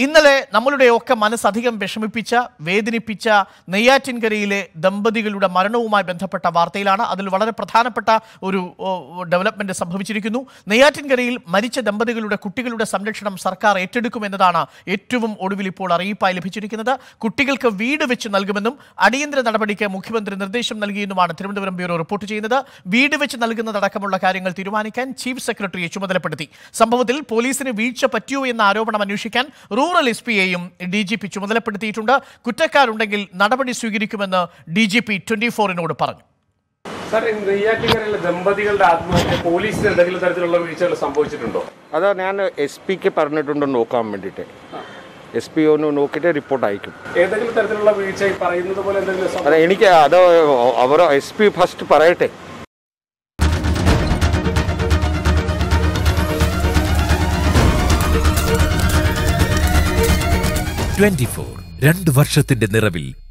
ഇന്നലെ നമ്മളുടെയൊക്കെ മനസ്സധികം വിഷമിപ്പിച്ച വേദനിപ്പിച്ച നെയ്യാറ്റിൻകരയിലെ ദമ്പതികളുടെ മരണവുമായി ബന്ധപ്പെട്ട വാർത്തയിലാണ് അതിൽ വളരെ പ്രധാനപ്പെട്ട ഒരു ഓ, ഡെവലപ്മെന്റ് സംഭവിച്ചിരിക്കുന്നു നെയ്യാറ്റിൻകരയിൽ മരിച്ച ദമ്പതികളുടെ കുട്ടികളുടെ സംരക്ഷണം സർക്കാർ ഏറ്റെടുക്കുമെന്നതാണ് ഏറ്റവും ഒടുവിൽ ഇപ്പോൾ അറിയിപ്പായി ലഭിച്ചിരിക്കുന്നത് കുട്ടികൾക്ക് വീട് വെച്ച് നൽകുമെന്നും അടിയന്തര നടപടിക്ക് മുഖ്യമന്ത്രി നിർദ്ദേശം നൽകിയെന്നുമാണ് തിരുവനന്തപുരം ബ്യൂറോ റിപ്പോർട്ട് ചെയ്യുന്നത് വീട് വെച്ച് നൽകുന്നതടക്കമുള്ള കാര്യങ്ങൾ തീരുമാനിക്കാൻ ചീഫ് സെക്രട്ടറിയെ ചുമതലപ്പെടുത്തി സംഭവത്തിൽ പോലീസിന് വീഴ്ച പറ്റിയോ എന്ന ആരോപണം അന്വേഷിക്കാൻ റൂറൽ എസ് പിയെയും ഡി ജി പി ചുമതലപ്പെടുത്തിയിട്ടുണ്ട് കുറ്റക്കാരുണ്ടെങ്കിൽ നടപടി സ്വീകരിക്കുമെന്ന് ഡി ജി പി ട്വന്റി ഫോറിനോട് പറഞ്ഞു സാർ ഈ നെയ്യാറ്റിൻകരയിലെ ദമ്പതികളുടെ ആത്മഹത്യ പോലീസിന് എന്തെങ്കിലും തരത്തിലുള്ള വീഴ്ചകൾ സംഭവിച്ചിട്ടുണ്ടോ അതാ ഞാൻ എസ് പിക്ക് പറഞ്ഞിട്ടുണ്ട് നോക്കാൻ വേണ്ടിയിട്ട് എസ് പി ഒന്ന് നോക്കിയിട്ട് റിപ്പോർട്ട് അയക്കും ഏതെങ്കിലും തരത്തിലുള്ള വീഴ്ച ഈ പറയുന്നത് പോലെ എന്തെങ്കിലും സംഭവം- അതെ എനിക്ക് അത് അവർ എസ് പി ഫസ്റ്റ് പറയട്ടെ ട്വന്റി ഫോർ രണ്ട് വർഷത്തിന്റെ നിറവിൽ